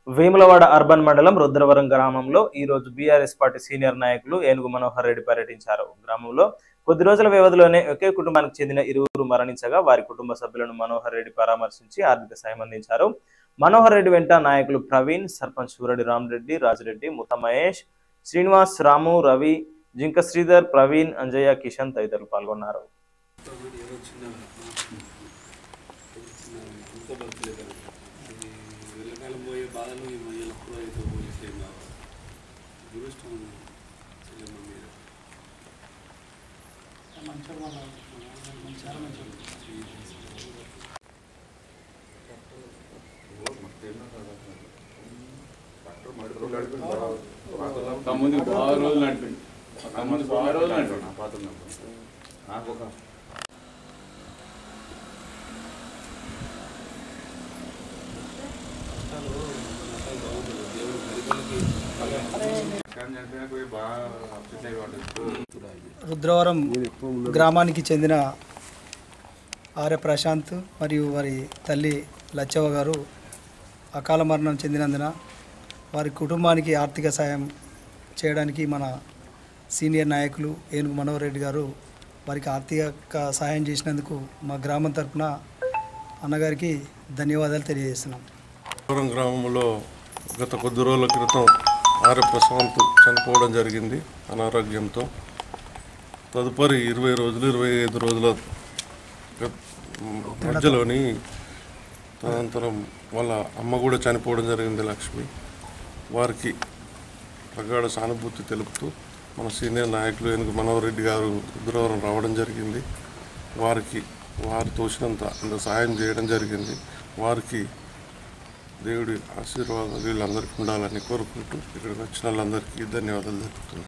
Vemulawada urban మండలం రుద్రవరం గ్రామంలో ఈ రోజు బీఆర్ఎస్ పార్టీ సీనియర్ నాయకులు ఏనుగు మనోహర్ రెడ్డి పర్యటించారు గ్రామంలో కొద్ది రోజుల వ్యవధిలోనే ఒకే కుటుంబానికి చెందిన ఇరువురు మరణించగా వారి కుటుంబ సభ్యులను మనోహర్ రెడ్డి పరామర్శించి ఆర్థిక సాయం అందించారు మనోహర్ రెడ్డి వెంట నాయకులు ప్రవీణ్ సర్పంచ్ సూరడి రామరెడ్డి రాజిరెడ్డి ముత మహేష్ శ్రీనివాస్ రాము రవి జింక శ్రీధర్ ప్రవీణ్ అంజయ్య కిషన్ తదితరులు పాల్గొన్నారు ఏదో చిన్న ఇంత బతులేదు వెళ్ళకాలం పోయే బాధలు ఈ మధ్యలో కూడా అయితే పోలీసులు కావు దురదృష్టం చెల్లెమ్మ మీద తమ్ముది బాగా రోజులు అంటుంది తమ్ముది బాగా రోజులు అంటుంది రుద్రవరం గ్రామానికి చెందిన ఆర్య ప్రశాంత్ మరియు వారి తల్లి లచ్చవ్వ గారు అకాల మరణం చెందినందున వారి కుటుంబానికి ఆర్థిక సాయం చేయడానికి మన సీనియర్ నాయకులు ఏనుగు మనోహర్ రెడ్డి గారు వారికి ఆర్థిక సహాయం చేసినందుకు మా గ్రామం తరపున అన్నగారికి ధన్యవాదాలు తెలియజేస్తున్నాం పురం గ్రామంలో గత కొద్ది రోజుల క్రితం ఆర్య ప్రశాంత్ చనిపోవడం జరిగింది అనారోగ్యంతో తదుపరి ఇరవై రోజులు ఇరవై ఐదు రోజుల గ- మధ్యలోని తదనంతరం వాళ్ళ అమ్మ కూడా చనిపోవడం జరిగింది లక్ష్మి వారికి ప్రగాఢ సానుభూతి తెలుపుతూ మన సీనియర్ నాయకులు ఏనుగు మనోహర్ రెడ్డి గారు రుద్రవరం రావడం జరిగింది వారికి వారు తోచినంత అంత సాయం చేయడం జరిగింది వారికి దేవుడి ఆశీర్వాదాలు వీళ్ళందరికీ ఉండాలని కోరుకుంటూ ఇక్కడికి వచ్చిన వాళ్ళందరికీ ధన్యవాదాలు తెలుపుతున్నాను